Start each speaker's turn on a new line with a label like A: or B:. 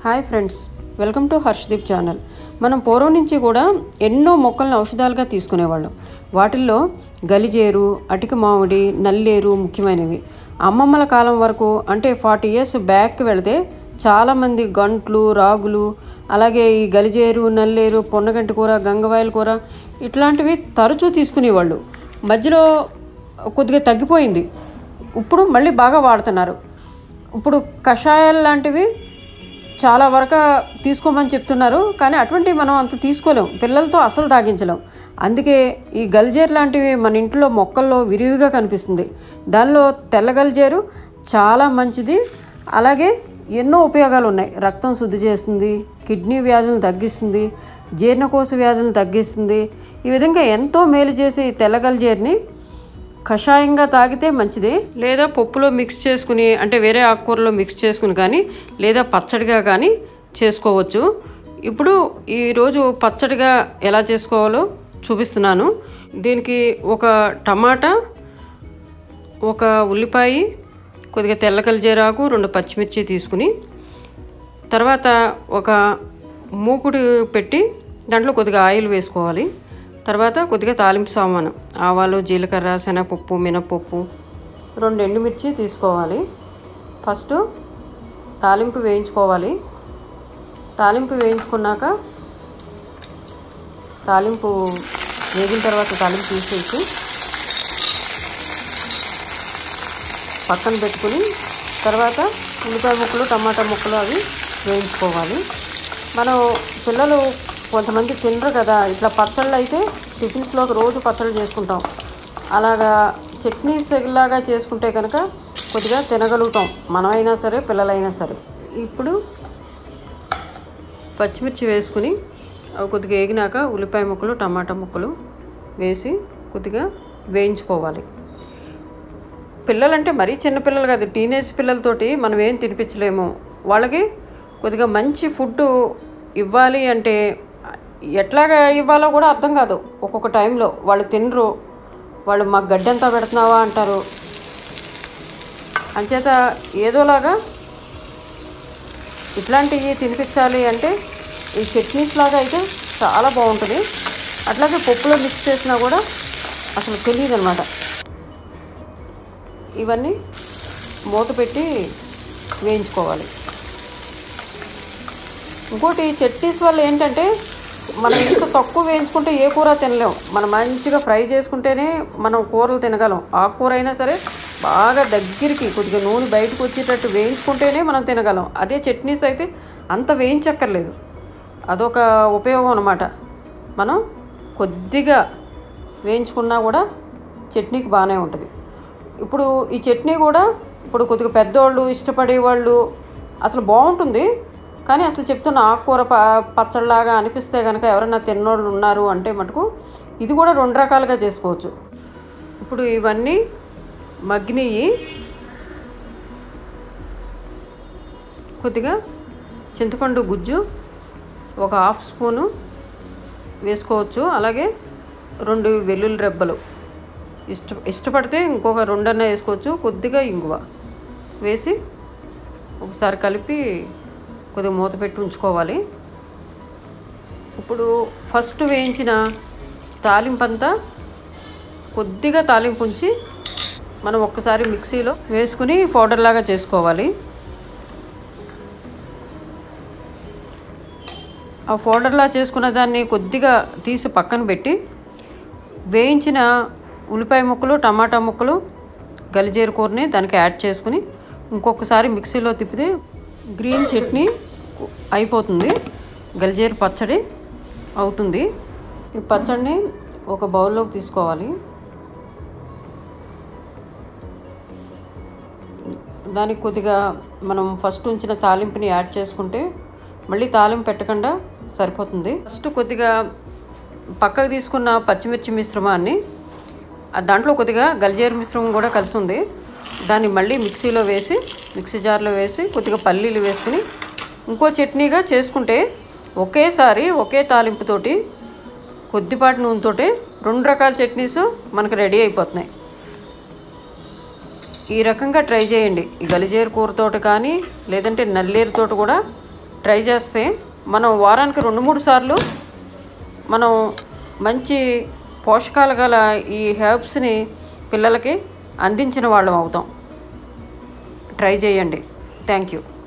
A: hi friends welcome to Harshdeep channel మనం పూర్వం నుంచి కూడా ఎన్నో మొక్కలను ఔషధాలుగా తీసుకునేవాళ్ళం వాటిల్లో గలిజేరు అటిక మామిడి నల్లేరు ముఖ్యమైనవి అమ్మమ్మల కాలం వరకు అంటే ఫార్టీ ఇయర్స్ బ్యాక్ వెళితే చాలామంది గంట్లు రాగులు అలాగే ఈ గలిజేరు నల్లేరు పొన్నగంటి కూర గంగవాయల కూర ఇట్లాంటివి తరచూ తీసుకునేవాళ్ళు మధ్యలో కొద్దిగా తగ్గిపోయింది ఇప్పుడు మళ్ళీ బాగా వాడుతున్నారు ఇప్పుడు కషాయాలు లాంటివి చాలా వరకు తీసుకోమని చెప్తున్నారు కానీ అటువంటివి మనం అంత తీసుకోలేం పిల్లలతో అసలు తాగించలేం అందుకే ఈ గల్జేరు లాంటివి మన ఇంట్లో మొక్కల్లో విరివిగా కనిపిస్తుంది దానిలో తెల్ల గల్జేరు చాలా మంచిది అలాగే ఎన్నో ఉపయోగాలు ఉన్నాయి రక్తం శుద్ధి చేస్తుంది కిడ్నీ వ్యాధులను తగ్గిస్తుంది జీర్ణకోశ వ్యాధులను తగ్గిస్తుంది ఈ విధంగా ఎంతో మేలు చేసే ఈ తెల్ల గల్జేరుని కషాయంగా తాగితే మంచిది లేదా పప్పులో మిక్స్ చేసుకుని అంటే వేరే ఆకుకూరలో మిక్స్ చేసుకుని కానీ లేదా పచ్చడిగా కానీ చేసుకోవచ్చు ఇప్పుడు ఈరోజు పచ్చడిగా ఎలా చేసుకోవాలో చూపిస్తున్నాను దీనికి ఒక టమాటా ఒక ఉల్లిపాయ కొద్దిగా తెల్ల కలిజేరాకు రెండు పచ్చిమిర్చి తీసుకుని తర్వాత ఒక మూకుడు పెట్టి దాంట్లో కొద్దిగా ఆయిల్ వేసుకోవాలి తర్వాత కొద్దిగా తాలింపు సామాను ఆవాలు జీలకర్ర శనగపప్పు మినపప్పు రెండు ఎండుమిర్చి తీసుకోవాలి ఫస్ట్ తాలింపు వేయించుకోవాలి తాలింపు వేయించుకున్నాక తాలింపు వేగిన తర్వాత తాలింపు తీసేసి పక్కన పెట్టుకుని తర్వాత ఉల్లిపాయ ముక్కలు టమాటా ముక్కలు అవి వేయించుకోవాలి మనం పిల్లలు కొంతమంది తినరు కదా ఇట్లా పచ్చళ్ళు అయితే టిఫిన్స్లో రోజు పచ్చళ్ళు చేసుకుంటాం అలాగా చట్నీస్ లాగా చేసుకుంటే కనుక కొద్దిగా తినగలుగుతాం మనమైనా సరే పిల్లలైనా సరే ఇప్పుడు పచ్చిమిర్చి వేసుకుని అవి కొద్దిగా వేగినాక ఉల్లిపాయ ముక్కలు టమాటా ముక్కలు వేసి కొద్దిగా వేయించుకోవాలి పిల్లలంటే మరీ చిన్నపిల్లలు కాదు టీనేజ్ పిల్లలతోటి మనం ఏం తినిపించలేము వాళ్ళకి కొద్దిగా మంచి ఫుడ్ ఇవ్వాలి అంటే ఎట్లాగా ఇవ్వాలో కూడా అర్థం కాదు ఒక్కొక్క టైంలో వాళ్ళు తినరు వాళ్ళు మాకు గడ్డంతా పెడుతున్నావా అంటారు అంచేత ఏదోలాగా ఇట్లాంటివి తినిపించాలి అంటే ఈ చట్నీస్ లాగా అయితే చాలా బాగుంటుంది అట్లాగే పప్పులో మిక్స్ చేసినా కూడా అసలు తెలియదు అనమాట ఇవన్నీ మూత పెట్టి వేయించుకోవాలి ఇంకోటి చట్నీస్ వల్ల ఏంటంటే మనం ఇంత తక్కువ వేయించుకుంటే ఏ కూర తినలేం మనం మంచిగా ఫ్రై చేసుకుంటేనే మనం కూరలు తినగలం ఆకుకూర అయినా సరే బాగా దగ్గరికి కొద్దిగా నూనె బయటకు వచ్చేటట్టు వేయించుకుంటేనే మనం తినగలం అదే చట్నీస్ అయితే అంత వేయించక్కర్లేదు అదొక ఉపయోగం అనమాట మనం కొద్దిగా వేయించుకున్నా కూడా చట్నీకి బాగానే ఉంటుంది ఇప్పుడు ఈ చట్నీ కూడా ఇప్పుడు కొద్దిగా పెద్దవాళ్ళు ఇష్టపడే వాళ్ళు అసలు బాగుంటుంది కానీ అసలు చెప్తున్న ఆకుకూర ప పచ్చడిలాగా అనిపిస్తే కనుక ఎవరైనా తిన్నోళ్ళు ఉన్నారు అంటే మటుకు ఇది కూడా రెండు రకాలుగా చేసుకోవచ్చు ఇప్పుడు ఇవన్నీ మగ్గినవి కొద్దిగా చింతపండు గుజ్జు ఒక హాఫ్ స్పూను వేసుకోవచ్చు అలాగే రెండు వెల్లుల్లి రెబ్బలు ఇష్ట ఇష్టపడితే ఇంకొక రెండన్న వేసుకోవచ్చు కొద్దిగా ఇంగువ వేసి ఒకసారి కలిపి కొద్దిగా మూత పెట్టి ఉంచుకోవాలి ఇప్పుడు ఫస్ట్ వేయించిన తాలింపు అంతా కొద్దిగా తాలింపు ఉంచి మనం ఒక్కసారి మిక్సీలో వేసుకుని పౌడర్ లాగా చేసుకోవాలి ఆ పౌడర్లా చేసుకున్న దాన్ని కొద్దిగా తీసి పక్కన పెట్టి వేయించిన ఉల్లిపాయ ముక్కలు టమాటా ముక్కలు గలిజేరు కూరని దానికి యాడ్ చేసుకుని ఇంకొకసారి మిక్సీలో తిప్పితే గ్రీన్ చట్నీ అయిపోతుంది గలిజేరు పచ్చడి అవుతుంది ఈ పచ్చడిని ఒక బౌల్లోకి తీసుకోవాలి దానికి కొద్దిగా మనం ఫస్ట్ ఉంచిన తాలింపుని యాడ్ చేసుకుంటే మళ్ళీ తాలింపు పెట్టకుండా సరిపోతుంది ఫస్ట్ కొద్దిగా పక్కకు తీసుకున్న పచ్చిమిర్చి మిశ్రమాన్ని దాంట్లో కొద్దిగా గల్జేరు మిశ్రమం కూడా కలిసి ఉంది దాన్ని మళ్ళీ మిక్సీలో వేసి మిక్సీ జార్లో వేసి కొద్దిగా పల్లీలు వేసుకుని ఇంకో చట్నీగా చేసుకుంటే ఒకేసారి ఒకే తాలింపుతోటి కొద్దిపాటి నూనెతోటి రెండు రకాల చట్నీస్ మనకు రెడీ అయిపోతున్నాయి ఈ రకంగా ట్రై చేయండి ఈ గలిజేరు కూరతోటి కానీ లేదంటే నల్లేరుతోటి కూడా ట్రై చేస్తే మనం వారానికి రెండు మూడు సార్లు మనం మంచి పోషకాలు గల ఈ హెర్బ్స్ని పిల్లలకి అందించిన వాళ్ళం అవుతాం ట్రై చేయండి థ్యాంక్ యూ